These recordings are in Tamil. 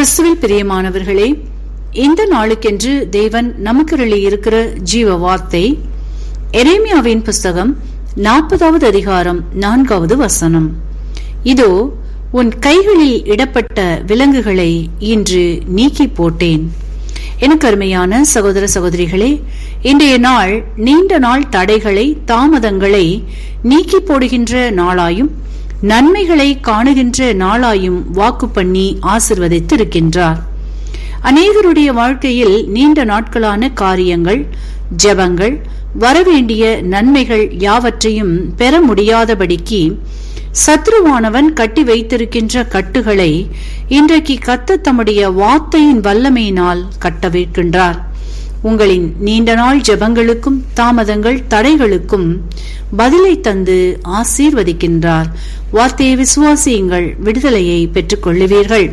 கிறிஸ்துவில் பிரியமானவர்களே இந்த நாளுக்கென்று தேவன் நமக்கு இருக்கிற ஜீவ வார்த்தை எரேமியாவின் புஸ்தகம் நாற்பதாவது அதிகாரம் நான்காவது வசனம் இதோ உன் கைகளில் இடப்பட்ட விலங்குகளை இன்று நீக்கி போட்டேன் எனக்கு அருமையான சகோதர சகோதரிகளே இன்றைய நாள் நீண்ட நாள் தடைகளை தாமதங்களை நீக்கி போடுகின்ற நாளாயும் நன்மைகளை காணுகின்ற நாளாயும் வாக்கு பண்ணி ஆசிர்வதித்து இருக்கின்றார் அநேகருடைய வாழ்க்கையில் நீண்ட நாட்களான காரியங்கள் ஜெபங்கள் வரவேண்டிய நன்மைகள் யாவற்றையும் பெற முடியாதபடிக்கு சத்ருவானவன் கட்டி வைத்திருக்கின்ற கட்டுகளை இன்றைக்கு கத்த தம்முடைய வார்த்தையின் வல்லமையினால் கட்டவிருக்கின்றார் உங்களின் நீண்ட நாள் ஜெபங்களுக்கும் தாமதங்கள் தடைகளுக்கும் பதிலை தந்து ஆசீர்வதிக்கின்றார் வார்த்தையை விசுவாசியுங்கள் விடுதலையை பெற்றுக் கொள்ளுவீர்கள்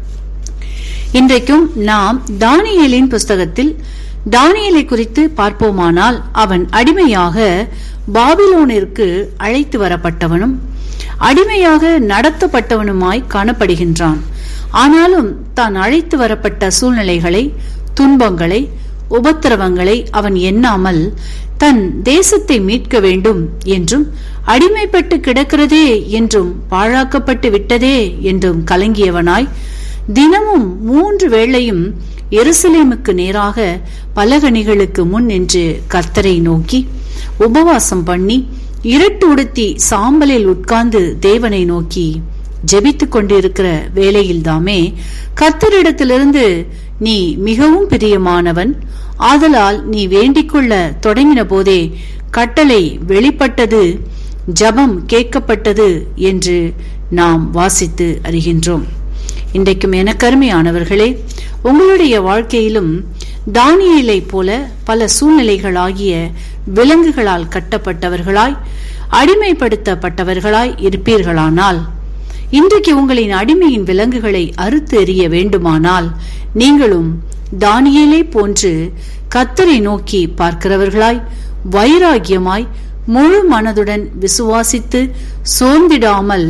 இன்றைக்கும் நாம் தானியலின் புஸ்தகத்தில் தானியலை குறித்து பார்ப்போமானால் அவன் அடிமையாக பாபிலோனிற்கு அழைத்து வரப்பட்டவனும் அடிமையாக நடத்தப்பட்டவனுமாய் காணப்படுகின்றான் ஆனாலும் தான் அழைத்து வரப்பட்ட சூழ்நிலைகளை துன்பங்களை உபத்திரவங்களை அவன் எண்ணாமல் தன் தேசத்தை மீட்க வேண்டும் என்றும் அடிமைப்பட்டு கிடக்கிறதே என்றும் பாழாக்கப்பட்டு விட்டதே என்றும் கலங்கியவனாய் தினமும் மூன்று வேளையும் எருசலேமுக்கு நேராக பலகணிகளுக்கு முன் நின்று கர்த்தரை நோக்கி உபவாசம் பண்ணி இருட்டு உடுத்தி சாம்பலில் உட்கார்ந்து தேவனை நோக்கி ஜெபித்துக் கொண்டிருக்கிற வேளையில்தாமே கர்த்தரிடத்திலிருந்து நீ மிகவும் பிரியமானவன் ஆதலால் நீ வேண்டிக் கொள்ள தொடங்கின போதே கட்டளை வெளிப்பட்டது ஜபம் கேட்கப்பட்டது என்று நாம் வாசித்து அறிகின்றோம் இன்றைக்கும் எனக்கருமையானவர்களே உங்களுடைய வாழ்க்கையிலும் தானியலை போல பல சூழ்நிலைகளாகிய விலங்குகளால் கட்டப்பட்டவர்களாய் அடிமைப்படுத்தப்பட்டவர்களாய் இருப்பீர்களானால் இன்றைக்கு உங்களின் அடிமையின் விலங்குகளை அறுத்து எறிய வேண்டுமானால் நீங்களும் தானியலை போன்று கத்தரை நோக்கி பார்க்கிறவர்களாய் வைராகியமாய் முழு மனதுடன் விசுவாசித்து சோர்ந்திடாமல்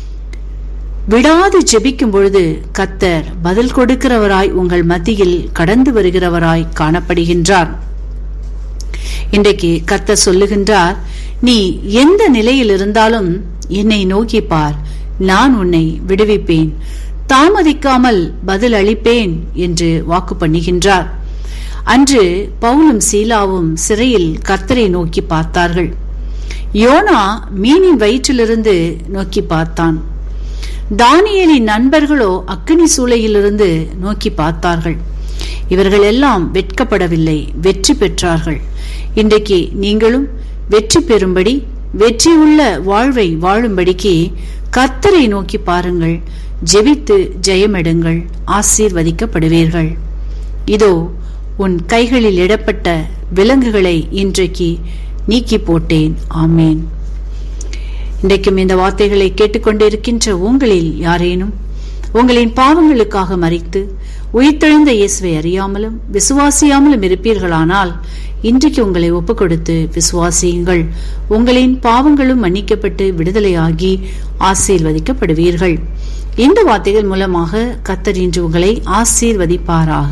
விடாது ஜெபிக்கும் பொழுது கத்தர் பதில் கொடுக்கிறவராய் உங்கள் மத்தியில் கடந்து வருகிறவராய் காணப்படுகின்றார் இன்றைக்கு கத்தர் சொல்லுகின்றார் நீ எந்த நிலையில் இருந்தாலும் என்னை நோக்கி பார் நான் உன்னை விடுவிப்பேன் தாமதிக்காமல் பதில் அளிப்பேன் என்று வாக்கு பண்ணுகின்றார் அன்று பவுலும் சீலாவும் சிறையில் கர்த்தரை நோக்கி பார்த்தார்கள் யோனா மீனின் வயிற்றிலிருந்து நோக்கி பார்த்தான் தானியலின் நண்பர்களோ அக்கினி சூளையிலிருந்து நோக்கி பார்த்தார்கள் இவர்கள் எல்லாம் வெட்கப்படவில்லை வெற்றி பெற்றார்கள் இன்றைக்கு நீங்களும் வெற்றி பெறும்படி வெற்றியுள்ள வாழ்வை வாழும்படிக்கு கர்த்தரை நோக்கி பாருங்கள் ஜெபித்து ஜெயமெடுங்கள் ஆசீர்வதிக்கப்படுவீர்கள் இதோ உன் கைகளில் இடப்பட்ட விலங்குகளை இன்றைக்கு நீக்கி போட்டேன் ஆமேன் இன்றைக்கும் இந்த வார்த்தைகளை கேட்டுக்கொண்டிருக்கின்ற உங்களில் யாரேனும் உங்களின் பாவங்களுக்காக மறித்து உயிர்த்தெழுந்த இயேசுவை அறியாமலும் விசுவாசியாமலும் இருப்பீர்களானால் இன்றைக்கு உங்களை ஒப்புக் கொடுத்து விசுவாசியுங்கள் உங்களின் பாவங்களும் மன்னிக்கப்பட்டு விடுதலையாகி ஆசீர்வதிக்கப்படுவீர்கள் இந்த வார்த்தைகள் மூலமாக கத்தர் இன்று உங்களை ஆசீர்வதிப்பாராக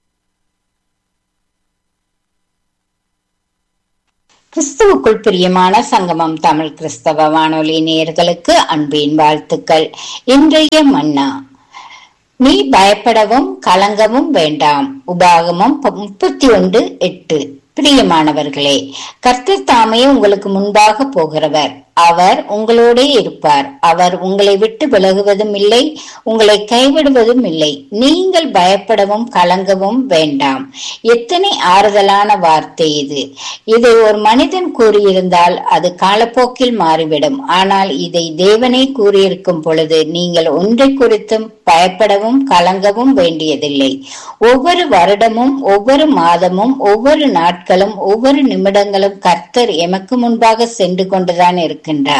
கிறிஸ்துவுக்குள் பிரியமான சங்கமம் தமிழ் கிறிஸ்தவ வானொலி நேயர்களுக்கு அன்பின் வாழ்த்துக்கள் இன்றைய மன்னா நீ பயப்படவும் கலங்கவும் வேண்டாம் உபாகமம் முப்பத்தி ஒன்று எட்டு பிரியமானவர்களே கர்த்தர் தாமே உங்களுக்கு முன்பாக போகிறவர் அவர் உங்களோடே இருப்பார் அவர் உங்களை விட்டு விலகுவதும் இல்லை உங்களை கைவிடுவதும் இல்லை நீங்கள் பயப்படவும் கலங்கவும் வேண்டாம் எத்தனை ஆறுதலான வார்த்தை இது இதை ஒரு மனிதன் கூறியிருந்தால் அது காலப்போக்கில் மாறிவிடும் ஆனால் இதை தேவனே கூறியிருக்கும் பொழுது நீங்கள் ஒன்றை குறித்தும் பயப்படவும் கலங்கவும் வேண்டியதில்லை ஒவ்வொரு வருடமும் ஒவ்வொரு மாதமும் ஒவ்வொரு நாட்களும் ஒவ்வொரு நிமிடங்களும் கர்த்தர் எமக்கு முன்பாக சென்று கொண்டுதான் இருக்கின்றார்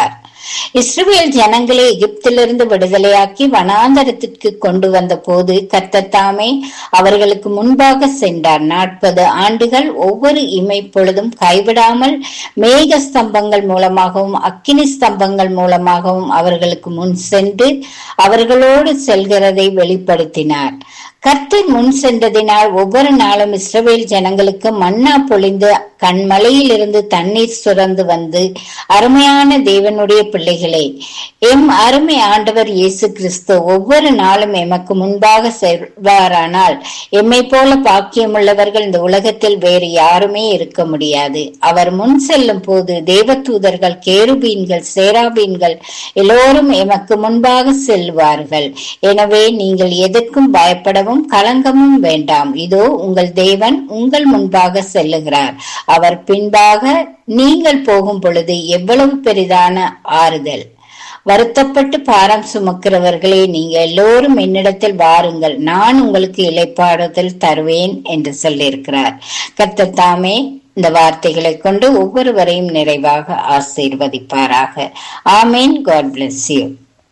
இஸ்ரவேல் ஜனங்களை எகிப்திலிருந்து விடுதலையாக்கி வனாந்தரத்திற்கு கொண்டு வந்த போது கத்தத்தாமே அவர்களுக்கு முன்பாக சென்றார் நாற்பது ஆண்டுகள் ஒவ்வொரு இமை பொழுதும் கைவிடாமல் மேக ஸ்தம்பங்கள் மூலமாகவும் அக்கினி ஸ்தம்பங்கள் மூலமாகவும் அவர்களுக்கு முன் சென்று அவர்களோடு செல்கிறதை வெளிப்படுத்தினார் கர்த்தர் முன் சென்றதினால் ஒவ்வொரு நாளும் இஸ்ரவேல் ஜனங்களுக்கு மன்னா பொழிந்து கண்மலையில் இருந்து தண்ணீர் சுரந்து வந்து அருமையான தேவனுடைய பிள்ளைகளே எம் அருமை ஆண்டவர் இயேசு கிறிஸ்து ஒவ்வொரு நாளும் எமக்கு முன்பாக செல்வாரானால் எம்மை போல பாக்கியமுள்ளவர்கள் இந்த உலகத்தில் வேறு யாருமே இருக்க முடியாது அவர் முன் செல்லும் போது தேவதூதர்கள் கேருபீன்கள் சேராபீன்கள் எல்லோரும் எமக்கு முன்பாக செல்வார்கள் எனவே நீங்கள் எதற்கும் பயப்படவும் கலங்கமும் வேண்டாம் இதோ உங்கள் தேவன் உங்கள் முன்பாக செல்லுகிறார் அவர் பின்பாக நீங்கள் போகும் பொழுது எவ்வளவு பெரிதான ஆறுதல் வருத்தப்பட்டு பாரம் சுமக்கிறவர்களே நீங்க எல்லோரும் என்னிடத்தில் வாருங்கள் நான் உங்களுக்கு இலைப்பாடுதல் தருவேன் என்று சொல்லியிருக்கிறார் கர்த்தத்தாமே இந்த வார்த்தைகளை கொண்டு ஒவ்வொருவரையும் நிறைவாக ஆசீர்வதிப்பாராக ஆமேன் காட் பிளஸ் யூ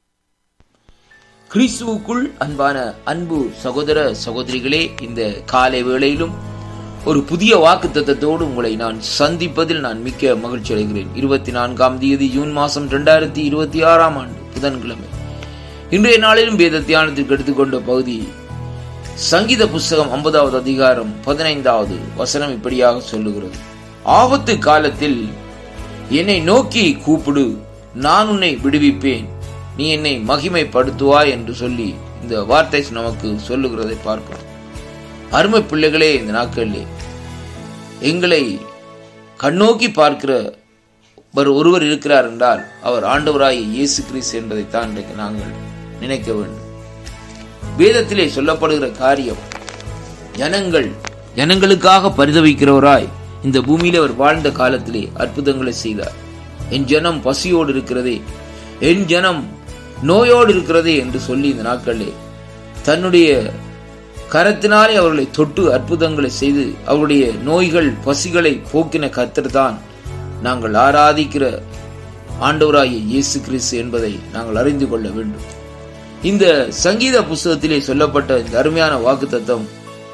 கிறிஸ்துவுக்குள் அன்பான அன்பு சகோதர சகோதரிகளே இந்த காலை வேளையிலும் ஒரு புதிய வாக்கு தத்தத்தோடு உங்களை நான் சந்திப்பதில் நான் மிக்க மகிழ்ச்சி அடைகிறேன் இருபத்தி நான்காம் தேதி ஜூன் மாதம் இரண்டாயிரத்தி இருபத்தி ஆறாம் ஆண்டு புதன்கிழமை இன்றைய நாளிலும் வேத தியானத்திற்கு எடுத்துக்கொண்ட பகுதி சங்கீத புஸ்தகம் ஐம்பதாவது அதிகாரம் பதினைந்தாவது வசனம் இப்படியாக சொல்லுகிறது ஆபத்து காலத்தில் என்னை நோக்கி கூப்பிடு நான் உன்னை விடுவிப்பேன் நீ என்னை மகிமைப்படுத்துவாய் என்று சொல்லி இந்த வார்த்தை நமக்கு சொல்லுகிறதை பார்க்கிறோம் அருமை பிள்ளைகளே இந்த நாட்களிலே எங்களை கண்ணோக்கி பார்க்கிற ஒரு ஒருவர் இருக்கிறார் என்றால் அவர் ஆண்டவராகிய இயேசு கிறிஸ்து என்பதைத்தான் இன்றைக்கு நாங்கள் நினைக்க வேண்டும் வேதத்திலே சொல்லப்படுகிற காரியம் ஜனங்கள் ஜனங்களுக்காக பரிதவிக்கிறவராய் இந்த பூமியில அவர் வாழ்ந்த காலத்திலே அற்புதங்களை செய்தார் என் ஜனம் பசியோடு இருக்கிறதே என் ஜனம் நோயோடு இருக்கிறதே என்று சொல்லி இந்த நாட்களிலே தன்னுடைய கரத்தினாலே அவர்களை தொட்டு அற்புதங்களை செய்து அவருடைய நோய்கள் பசிகளை போக்கின கத்தர் தான் நாங்கள் ஆராதிக்கிற ஆண்டவராகிய இயேசு கிறிஸ்து என்பதை நாங்கள் அறிந்து கொள்ள வேண்டும் இந்த சங்கீத புஸ்தகத்திலே சொல்லப்பட்ட இந்த அருமையான வாக்கு தத்துவம்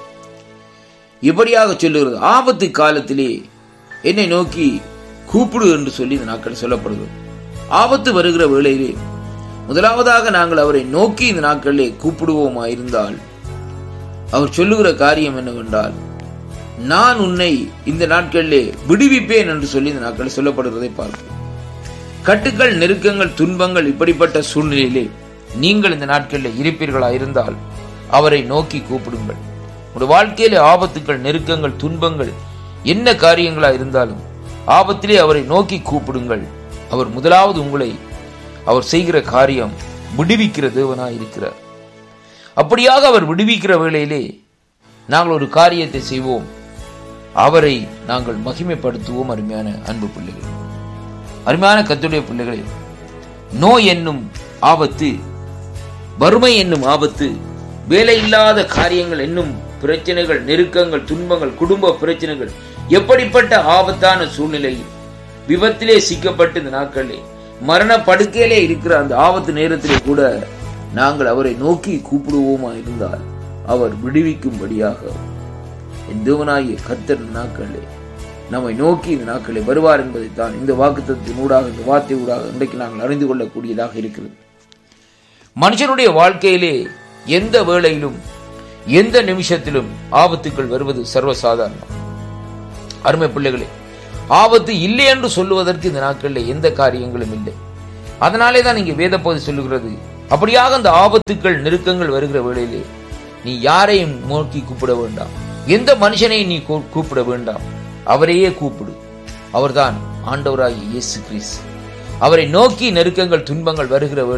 இப்படியாக சொல்லுகிறது ஆபத்து காலத்திலே என்னை நோக்கி கூப்பிடு என்று சொல்லி இந்த நாட்கள் சொல்லப்படுகிறது ஆபத்து வருகிற வேளையிலே முதலாவதாக நாங்கள் அவரை நோக்கி இந்த நாட்களிலே கூப்பிடுவோமா இருந்தால் அவர் சொல்லுகிற காரியம் என்னவென்றால் நான் உன்னை இந்த நாட்களிலே விடுவிப்பேன் என்று சொல்லி இந்த நாட்களில் சொல்லப்படுகிறதை பார்ப்போம் கட்டுக்கள் நெருக்கங்கள் துன்பங்கள் இப்படிப்பட்ட சூழ்நிலையிலே நீங்கள் இந்த நாட்களில் இருப்பீர்களா இருந்தால் அவரை நோக்கி கூப்பிடுங்கள் உங்களுடைய வாழ்க்கையிலே ஆபத்துக்கள் நெருக்கங்கள் துன்பங்கள் என்ன காரியங்களா இருந்தாலும் ஆபத்திலே அவரை நோக்கி கூப்பிடுங்கள் அவர் முதலாவது உங்களை அவர் செய்கிற காரியம் விடுவிக்கிற தேவனாய் இருக்கிறார் அப்படியாக அவர் விடுவிக்கிற வேளையிலே நாங்கள் ஒரு காரியத்தை செய்வோம் அவரை நாங்கள் மகிமைப்படுத்துவோம் அருமையான அன்பு பிள்ளைகள் அருமையான கத்துடைய பிள்ளைகளே நோய் என்னும் ஆபத்து வறுமை என்னும் ஆபத்து வேலை இல்லாத காரியங்கள் என்னும் பிரச்சனைகள் நெருக்கங்கள் துன்பங்கள் குடும்ப பிரச்சனைகள் எப்படிப்பட்ட ஆபத்தான சூழ்நிலையில் விபத்திலே சிக்கப்பட்டு இந்த நாட்களே மரண படுக்கையிலே இருக்கிற அந்த ஆபத்து நேரத்திலே கூட நாங்கள் அவரை நோக்கி கூப்பிடுவோமா இருந்தால் அவர் விடுவிக்கும்படியாக என் தேவனாகிய கர்த்தர் நாட்களே நம்மை நோக்கி இந்த நாட்களே வருவார் என்பதைத்தான் இந்த வாக்குத்தத்தின் ஊடாக இந்த வார்த்தை ஊடாக இன்றைக்கு நாங்கள் அறிந்து கொள்ளக்கூடியதாக இருக்கிறது மனுஷனுடைய வாழ்க்கையிலே எந்த வேளையிலும் எந்த நிமிஷத்திலும் ஆபத்துக்கள் வருவது சர்வசாதாரணம் அருமை பிள்ளைகளே ஆபத்து இல்லை என்று சொல்லுவதற்கு இந்த நாட்களில் எந்த காரியங்களும் இல்லை அதனாலே தான் இங்கே வேத பகுதி சொல்லுகிறது அப்படியாக அந்த ஆபத்துக்கள் நெருக்கங்கள் வருகிற வேளையிலே நீ யாரையும் நோக்கி கூப்பிட வேண்டாம் எந்த மனுஷனையும் நீ கூப்பிட வேண்டாம் அவரையே கூப்பிடு அவர்தான் ஆண்டவராகிய இயேசு கிறிஸ்து அவரை நோக்கி நெருக்கங்கள் துன்பங்கள் வருகிற